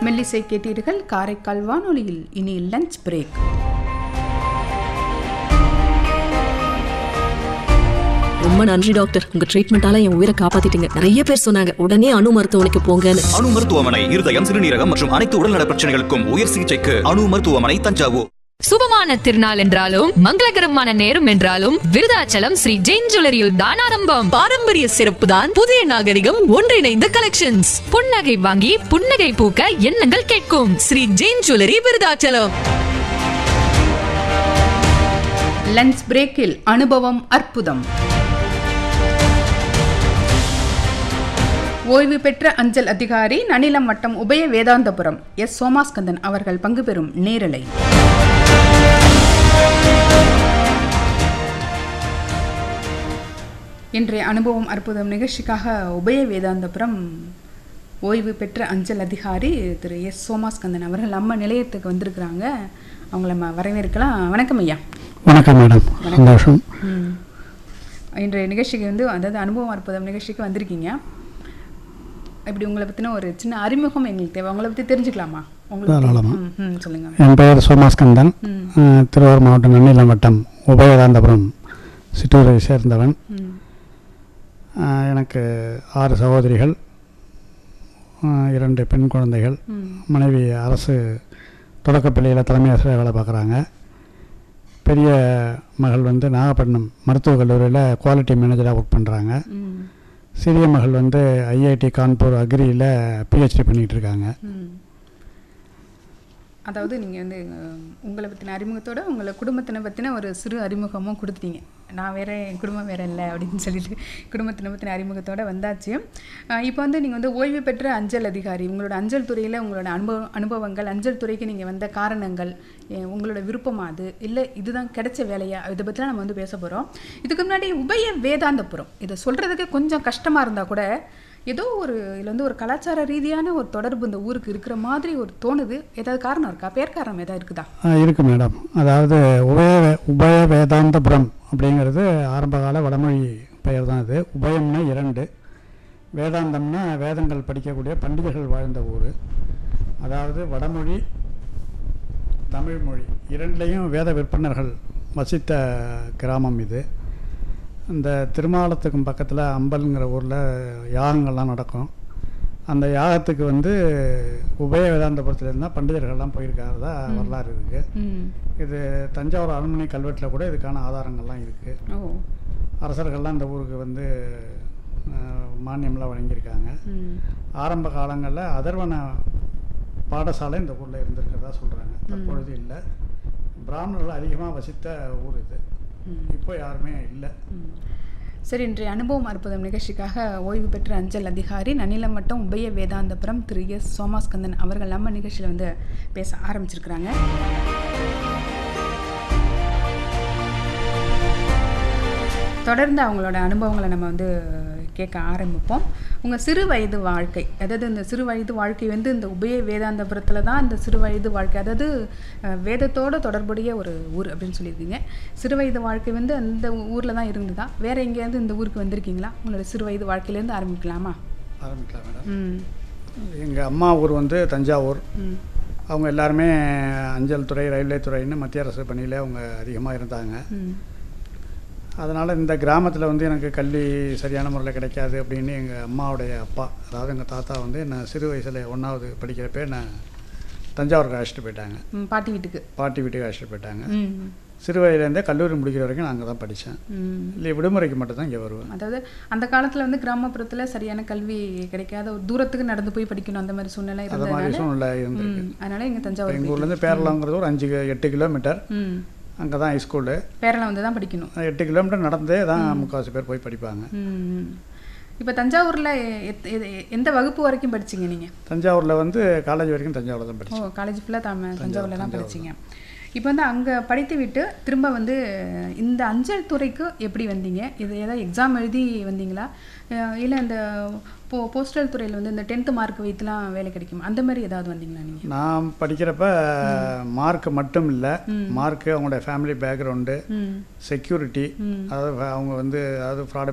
மெல்லிசை கேட்டீர்கள் காரைக்கால் வானொலியில் இனி லஞ்ச் பிரேக் ரொம்ப நன்றி டாக்டர் உங்க ட்ரீட்மெண்டால என் உயிரை காப்பாத்திட்டீங்க நிறைய பேர் சொன்னாங்க உடனே அணு மருத்துவமனைக்கு போங்கன்னு அணு மருத்துவமனை இருதயம் சிறுநீரகம் மற்றும் அனைத்து உடல்நல பிரச்சனைகளுக்கும் உயர் சிகிச்சைக்கு அணு மருத்துவமனை தஞ்சாவூர் சுபமான திருநாள் என்றாலும் மங்களகரமான நேரம் என்றாலும் விருதாச்சலம் ஸ்ரீ ஜெயின் ஜுவல்லரியில் தான் ஆரம்பம் பாரம்பரிய சிறப்பு தான் புதிய நாகரிகம் ஒன்றிணைந்த கலெக்ஷன்ஸ் புன்னகை வாங்கி புன்னகை பூக்க எண்ணங்கள் கேட்கும் ஸ்ரீ ஜெயின் ஜுவல்லரி விருதாச்சலம் லஞ்ச் பிரேக்கில் அனுபவம் அற்புதம் ஓய்வு பெற்ற அஞ்சல் அதிகாரி நனிலம் வட்டம் உபய வேதாந்தபுரம் எஸ் சோமாஸ்கந்தன் அவர்கள் பங்கு பெறும் நேரலை இன்றைய அனுபவம் அற்புதம் நிகழ்ச்சிக்காக உபய வேதாந்தபுரம் ஓய்வு பெற்ற அஞ்சல் அதிகாரி திரு எஸ் சோமாஸ்கந்தன் அவர்கள் நம்ம நிலையத்துக்கு வந்திருக்கிறாங்க அவங்கள நம்ம வரவேற்கலாம் வணக்கம் ஐயா வணக்கம் மேடம் சந்தோஷம் ம். இன்றைய நிகழ்ச்சிக்கு வந்து அதாவது அனுபவம் அற்புதம் நிகழ்ச்சிக்கு வந்திருக்கீங்க இப்படி உங்களை பற்றின ஒரு சின்ன அறிமுகம் எங்களுக்கு தேவை உங்களை பற்றி தெரிஞ்சுக்கலாமா உங்களுக்கு தாராளமா. ம், ம், சொல்லுங்க என் பெயர் சோமாஸ்கந்தன் அஹ், திருவாரூர் மாவட்டம் நன்னிலம் வட்டம் உபயதாந்தபுரம் சிற்றூரை சேர்ந்தவன் ம், அஹ், எனக்கு ஆறு சகோதரிகள் அஹ், இரண்டு பெண் குழந்தைகள் ம், மனைவி அரசு தொடக்கப்பள்ளியில் தலைமை ஆசிரியர் வேலை பார்க்குறாங்க பெரிய மகள் வந்து நாகப்பட்டினம் மருத்துவக் கல்லூரியில் குவாலிட்டி மேனேஜராக ஒர்க் பண்ணுறாங்க ம், சிறிய மகள் வந்து ஐஐடி கான்பூர் அக்ரியில் பிஹெச்டி பண்ணிகிட்டு இருக்காங்க ம். அதாவது நீங்கள் வந்து அஹ், உங்களை பற்றின அறிமுகத்தோட உங்களை குடும்பத்தினை பற்றின ஒரு சிறு அறிமுகமும் கொடுத்துட்டீங்க நான் வேற என் குடும்பம் வேற இல்லை அப்படின்னு சொல்லிட்டு குடும்பத்தினை பற்றின அறிமுகத்தோட வந்தாச்சு அஹ், இப்போ வந்து நீங்கள் வந்து ஓய்வு பெற்ற அஞ்சல் அதிகாரி உங்களோட அஞ்சல் துறையில் உங்களோட அனுபவ அனுபவங்கள் அஞ்சல் துறைக்கு நீங்கள் வந்த காரணங்கள் அஹ், உங்களோட விருப்பமா அது இல்லை இதுதான் கிடைச்ச வேலையா இதை பற்றிலாம் நம்ம வந்து பேச போகிறோம் இதுக்கு முன்னாடி உபய வேதாந்தபுரம் இதை சொல்கிறதுக்கு கொஞ்சம் கஷ்டமாக இருந்தால் கூட ஏதோ ஒரு இதில் வந்து ஒரு கலாச்சார ரீதியான ஒரு தொடர்பு இந்த ஊருக்கு இருக்கிற மாதிரி ஒரு தோணுது ஏதாவது காரணம் இருக்கா பேர் காரணம் ஏதாவது இருக்குதா ஆ, இருக்கு மேடம் அதாவது உபய வே- உபய வேதாந்தபுரம் அப்படிங்கிறது ஆரம்பகால வடமொழி பெயர் தான் இது உபயம்னா இரண்டு வேதாந்தம்னா வேதங்கள் படிக்கக்கூடிய பண்டிதர்கள் வாழ்ந்த ஊர் அதாவது வடமொழி தமிழ்மொழி இரண்டுலேயும் வேத விற்பனர்கள் வசித்த கிராமம் இது இந்த திருமாலத்துக்கும் பக்கத்தில் அம்பல்ங்கிற ஊரில் யாகங்கள்லாம் நடக்கும் அந்த யாகத்துக்கு வந்து உபய வேதாந்தபுரத்துலேருந்து தான் பண்டிதர்கள்லாம் போயிருக்காரதா வரலாறு இருக்குது ம் இது தஞ்சாவூர் அரண்மனை கல்வெட்டில் கூட இதுக்கான ஆதாரங்கள்லாம் இருக்குது ஓ அரசர்கள்லாம் இந்த ஊருக்கு வந்து அஹ், மானியம்லாம் வழங்கியிருக்காங்க ம் ஆரம்ப காலங்களில் அதர்வன பாடசாலை இந்த ஊரில் இருந்திருக்கிறதா சொல்கிறாங்க தற்பொழுது இல்லை பிராமணர்கள் அதிகமாக வசித்த ஊர் இது இப்போ யாருமே இல்லை ம். சரி இன்றைய அனுபவம் அற்புதம் நிகழ்ச்சிக்காக ஓய்வு பெற்ற அஞ்சல் அதிகாரி நன்னிலம் மட்டும் உபய வேதாந்தபுரம் திரு எஸ் சோமாஸ்கந்தன் அவர்கள் நம்ம நிகழ்ச்சியில் வந்து பேச ஆரம்பிச்சிருக்கிறாங்க தொடர்ந்து அவங்களோட அனுபவங்களை நம்ம வந்து கேட்க ஆரம்பிப்போம் உங்கள் சிறு வயது வாழ்க்கை அதாவது இந்த சிறு வயது வாழ்க்கை வந்து இந்த உபய வேதாந்தபுரத்தில் தான் இந்த சிறு வயது வாழ்க்கை அதாவது அஹ், வேதத்தோட தொடர்புடைய ஒரு ஊர் அப்படின்னு சொல்லியிருக்கீங்க சிறு வயது வாழ்க்கை வந்து அந்த ஊரில் தான் இருந்ததா வேற எங்கேயாவது இந்த ஊருக்கு வந்திருக்கீங்களா உங்களோட சிறு வயது வாழ்க்கையிலேருந்து ஆரம்பிக்கலாமா ஆரம்பிக்கலாம் மேடம் ம் எங்கள் அம்மா ஊர் வந்து தஞ்சாவூர் ம் அவங்க எல்லாருமே அஞ்சல் துறை ரயில்வே துறைன்னு மத்திய அரசு பணியில் அவங்க அதிகமாக இருந்தாங்க ம் அதனால் இந்த கிராமத்தில் வந்து எனக்கு கல்வி சரியான முறையில் கிடைக்காது அப்படின்னு எங்கள் அம்மாவுடைய அப்பா அதாவது எங்கள் தாத்தா வந்து என்னை சிறு வயசில் ஒன்றாவது படிக்கிறப்ப என்னை தஞ்சாவூருக்கு அழைச்சிட்டு போயிட்டாங்க ம், பாட்டி வீட்டுக்கு பாட்டி வீட்டுக்கு அழைச்சிட்டு போயிட்டாங்க ம் சிறு வயதுலேருந்தே கல்லூரி முடிக்கிற வரைக்கும் நான் அங்கே தான் படித்தேன் ம் இல்லை விடுமுறைக்கு மட்டும் தான் இங்கே வருவேன் அதாவது அந்த காலத்தில் வந்து கிராமப்புறத்தில் சரியான கல்வி கிடைக்காத ஒரு தூரத்துக்கு நடந்து போய் படிக்கணும் அந்த மாதிரி சூழ்நிலை அந்த மாதிரி இருந்ததுனால சூழ்நிலை இருந்திருக்கு ம், அதனால எங்க தஞ்சாவூர் எங்கள் ஊர்லேருந்து பேரலாங்கிறது ஒரு அஞ்சு கி- எட்டு கிலோமீட்டர் ம் அங்கே தான் ஹைஸ்கூலு பேரளம் வந்து தான் படிக்கணும் எட்டு கிலோமீட்டர் நடந்தே தான் முக்கால்வாசி பேர் போய் படிப்பாங்க ம் இப்போ தஞ்சாவூரில் எத்- எது- எந்த வகுப்பு வரைக்கும் படிச்சீங்க நீங்கள் தஞ்சாவூரில் வந்து காலேஜ் வரைக்கும் தஞ்சாவூரில் தான் ஓ படித்தேன் காலேஜ் ஃபுல்லாக தம் தஞ்சாவூரில் தான் படிச்சீங்க இப்போ வந்து அங்கே படித்து விட்டு திரும்ப வந்து இந்த அஞ்சல் துறைக்கு எப்படி வந்தீங்க இது ஏதாவது எக்ஸாம் எழுதி வந்தீங்களா இல்லை இந்த போ போஸ்டல் துறையில் வந்து இந்த டென்த்து மார்க் வைத்துலாம் வேலை கிடைக்கும் அந்த மாதிரி ஏதாவது வந்தீங்களா நீங்கள் நான் படிக்கிறப்ப மார்க் மட்டும் இல்லை மார்க்கு அவங்களோட ஃபேமிலி பேக்ரவுண்டு ம் செக்யூரிட்டி அதாவது அவங்க வந்து அதாவது ஃப்ராடு